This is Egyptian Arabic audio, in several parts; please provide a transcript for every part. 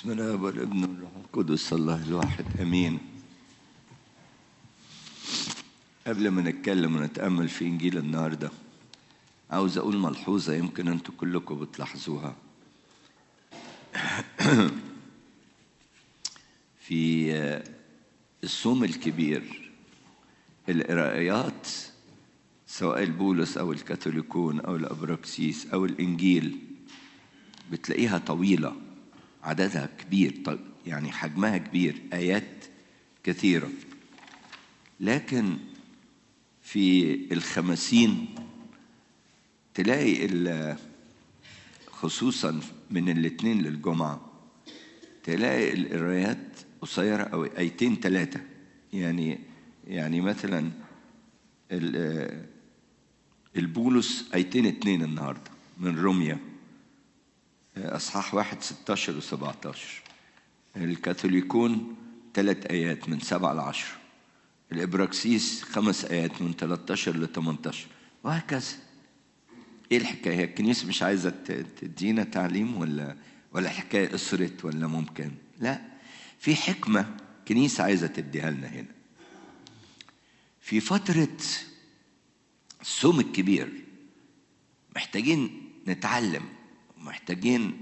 بسم الله والابن والروح القدس الله الواحد امين قبل ما نتكلم ونتامل في انجيل النهارده عاوز اقول ملحوظه يمكن انتوا كلكم بتلاحظوها في الصوم الكبير القراءات سواء البولس او الكاثوليكون او الابراكسيس او الانجيل بتلاقيها طويله عددها كبير يعني حجمها كبير ايات كثيره لكن في الخمسين تلاقي خصوصا من الاثنين للجمعه تلاقي القرايات قصيره او ايتين ثلاثه يعني يعني مثلا البولس ايتين اتنين النهارده من روميا اصحاح واحد 16 و 17 الكاثوليكون ثلاث ايات من سبعة ل 10 الابراكسيس خمس ايات من 13 ل 18 وهكذا ايه الحكايه الكنيسه مش عايزه تدينا تعليم ولا ولا الحكايه قصرت ولا ممكن لا في حكمه كنيسه عايزه تديها لنا هنا في فتره الصوم الكبير محتاجين نتعلم ومحتاجين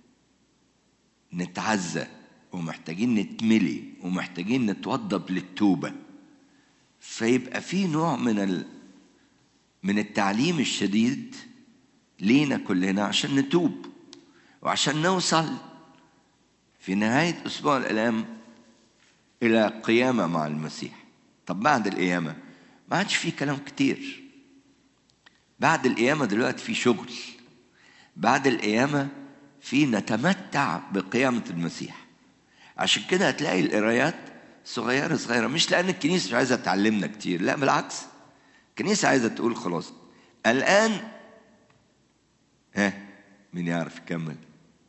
نتعزى ومحتاجين نتملي ومحتاجين نتوضب للتوبة فيبقى في نوع من ال... من التعليم الشديد لينا كلنا عشان نتوب وعشان نوصل في نهاية أسبوع الآلام إلى قيامة مع المسيح طب بعد القيامة ما عادش في كلام كتير بعد القيامة دلوقتي في شغل بعد القيامة في نتمتع بقيامة المسيح عشان كده هتلاقي القرايات صغيرة صغيرة مش لأن الكنيسة مش عايزة تعلمنا كتير لا بالعكس الكنيسة عايزة تقول خلاص الآن ها مين يعرف يكمل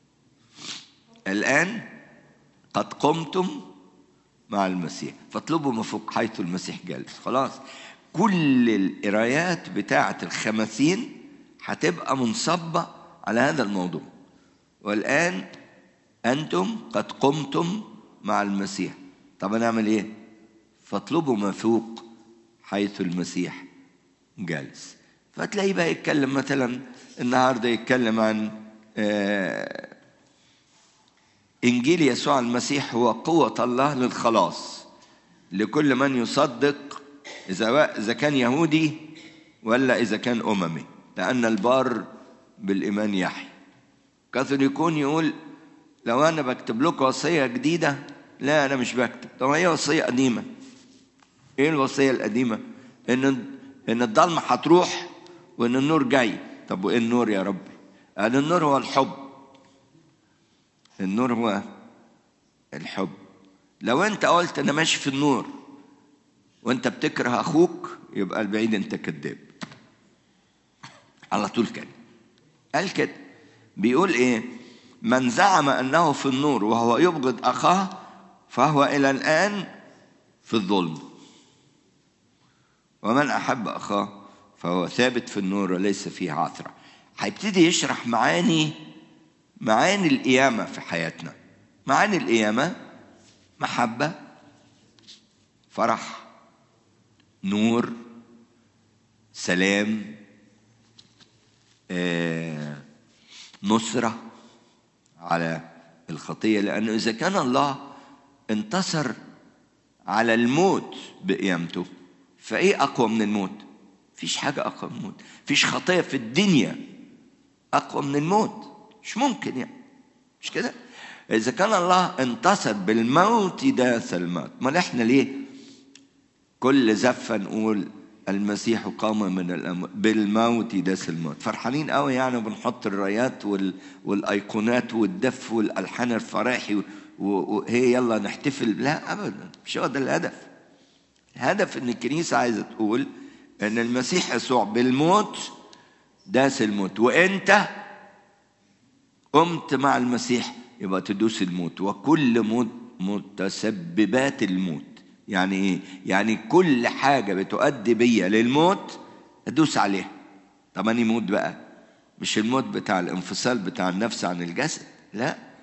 الآن قد قمتم مع المسيح فاطلبوا ما فوق حيث المسيح جالس خلاص كل القرايات بتاعة الخمسين هتبقى منصبة على هذا الموضوع والآن أنتم قد قمتم مع المسيح طب نعمل إيه فاطلبوا ما فوق حيث المسيح جالس فتلاقيه بقى يتكلم مثلا النهارده يتكلم عن إنجيل يسوع المسيح هو قوة الله للخلاص لكل من يصدق إذا إذا كان يهودي ولا إذا كان أممي لأن البار بالإيمان يحيى كاثوليكون يقول لو أنا بكتب لكم وصية جديدة لا أنا مش بكتب طب هي وصية قديمة إيه الوصية القديمة؟ إن إن الضلمة هتروح وإن النور جاي طب وإيه النور يا رب؟ قال النور هو الحب النور هو الحب لو أنت قلت أنا ماشي في النور وأنت بتكره أخوك يبقى البعيد أنت كذاب على طول كده قال كده بيقول ايه من زعم انه في النور وهو يبغض اخاه فهو الى الان في الظلم ومن احب اخاه فهو ثابت في النور وليس فيه عثره هيبتدي يشرح معاني معاني القيامه في حياتنا معاني القيامه محبه فرح نور سلام آه نصرة على الخطية لأنه إذا كان الله انتصر على الموت بقيامته فإيه أقوى من الموت؟ فيش حاجة أقوى من الموت فيش خطية في الدنيا أقوى من الموت مش ممكن يعني مش كده؟ إذا كان الله انتصر بالموت داس الموت ما إحنا ليه كل زفة نقول المسيح قام من الأموات بالموت داس الموت فرحانين قوي يعني بنحط الرايات وال... والايقونات والدف والالحان الفراحي وهي يلا نحتفل لا ابدا مش هو ده الهدف الهدف ان الكنيسه عايزه تقول ان المسيح يسوع بالموت داس الموت وانت قمت مع المسيح يبقى تدوس الموت وكل موت متسببات الموت يعني ايه يعني كل حاجه بتؤدي بيا للموت ادوس عليها طب اني موت بقى مش الموت بتاع الانفصال بتاع النفس عن الجسد لا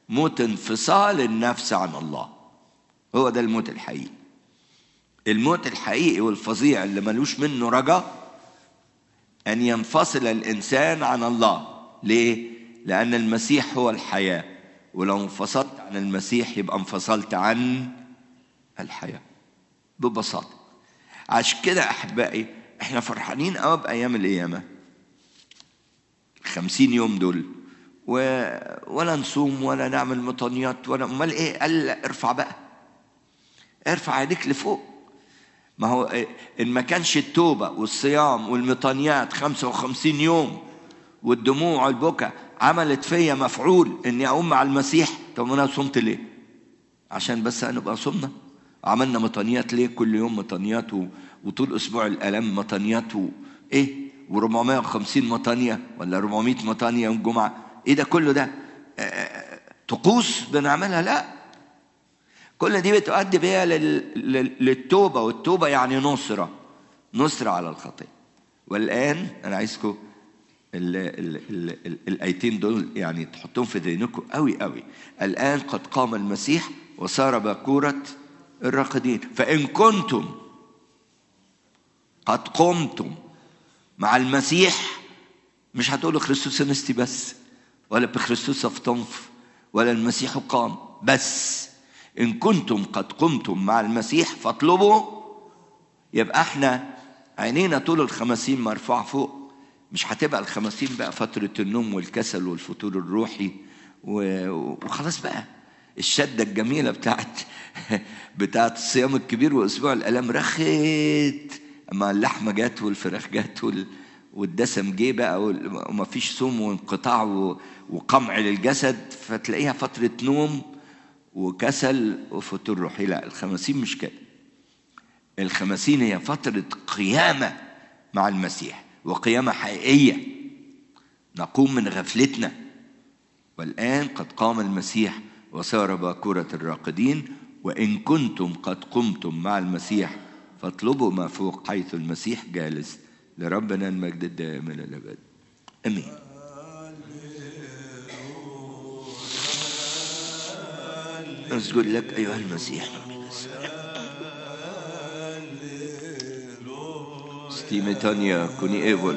موت انفصال النفس عن الله هو ده الموت الحقيقي الموت الحقيقي والفظيع اللي ملوش منه رجاء أن ينفصل الإنسان عن الله ليه؟ لأن المسيح هو الحياة ولو انفصلت عن المسيح يبقى انفصلت عن الحياة ببساطة عشان كده أحبائي احنا فرحانين قوي بأيام القيامة الخمسين يوم دول و... ولا نصوم ولا نعمل مطانيات ولا امال ايه قال ارفع بقى ارفع عينيك لفوق ما هو ان ما كانش التوبه والصيام والمطانيات 55 يوم والدموع والبكا عملت فيا مفعول اني اقوم مع المسيح طب انا صمت ليه؟ عشان بس هنبقى صمنا عملنا مطانيات ليه كل يوم مطانيات و... وطول اسبوع الالام مطانيات و... ايه و450 مطانيه ولا 400 مطانيه يوم الجمعه ايه ده كله ده آه طقوس بنعملها لا كل دي بتؤدي بيها لل... للتوبه والتوبه يعني نصره نصره على الخطيه والان انا عايزكم ال... ال... ال... ال... الايتين دول يعني تحطهم في ذهنكم قوي قوي الان قد قام المسيح وصار باكوره الراقدين فان كنتم قد قمتم مع المسيح مش هتقولوا خريستوس انستي بس ولا بخريستوس افتنف ولا المسيح قام بس ان كنتم قد قمتم مع المسيح فاطلبوا يبقى احنا عينينا طول الخمسين مرفوعة فوق مش هتبقى الخمسين بقى فترة النوم والكسل والفتور الروحي وخلاص بقى الشدة الجميلة بتاعت بتاعت الصيام الكبير واسبوع الالام رخت اما اللحمه جت والفراخ جت وال... والدسم جه بقى وما فيش صوم وانقطاع وقمع للجسد فتلاقيها فترة نوم وكسل وفتور روحي لا الخمسين مش كده الخمسين هي فترة قيامة مع المسيح وقيامة حقيقية نقوم من غفلتنا والآن قد قام المسيح وصار باكورة الراقدين وإن كنتم قد قمتم مع المسيح فاطلبوا ما فوق حيث المسيح جالس لربنا المجد الدائم الى الابد امين اسجد لك ايها المسيح ستيمتانيا كوني ايفول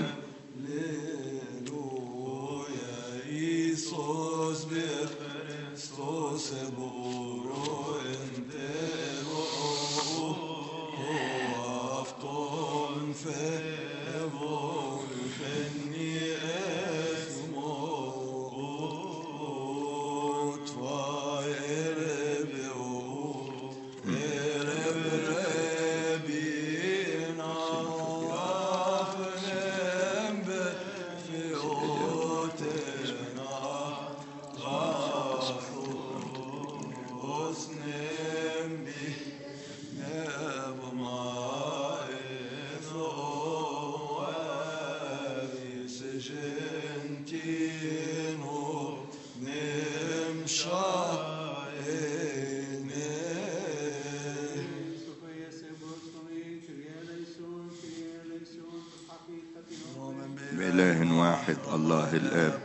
بإله واحد الله الآب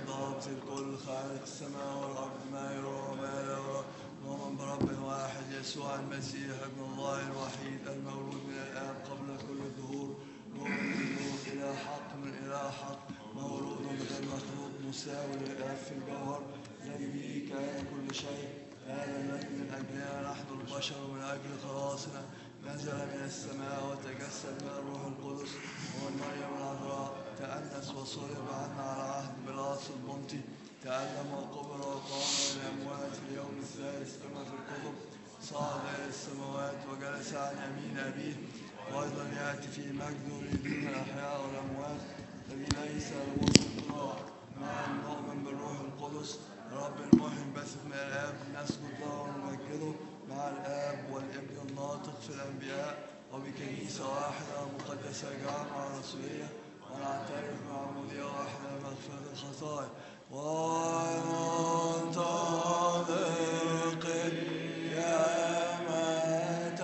يسوع المسيح ابن الله الوحيد المولود من الآن قبل كل الدهور نور من نور إلى حق من إلى حق مولود غير مخلوق مساوي للآب في الجوهر الذي به كان كل شيء هذا الذي من أجلنا نحن البشر ومن أجل خلاصنا نزل من السماء وتجسد من الروح القدس ومن مريم العذراء تأنس وصلب عنا على عهد بلاس البنطي تألم وقبر وقام من الأموات في اليوم الثالث كما في الكتب صعد إلى السماوات وجلس عن يمين أبيه وأيضا يأتي في مجده ليدين الأحياء والأموات الذي ليس له سلطان مع المؤمن بالروح القدس رب المحيي بث من الآب نسجد له ونمجده مع الآب والابن الناطق في الأنبياء وبكنيسة واحدة مقدسة جامعة رسولية ونعترف بعمودية واحدة لمغفرة الخطايا وننتظر قيامة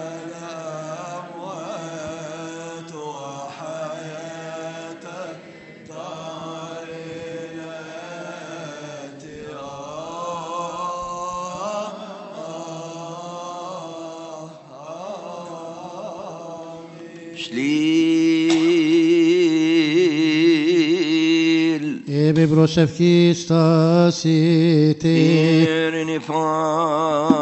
الأموات وحياة الدار التي Επί προσευχής στάσιτη, Ειρηνη φαν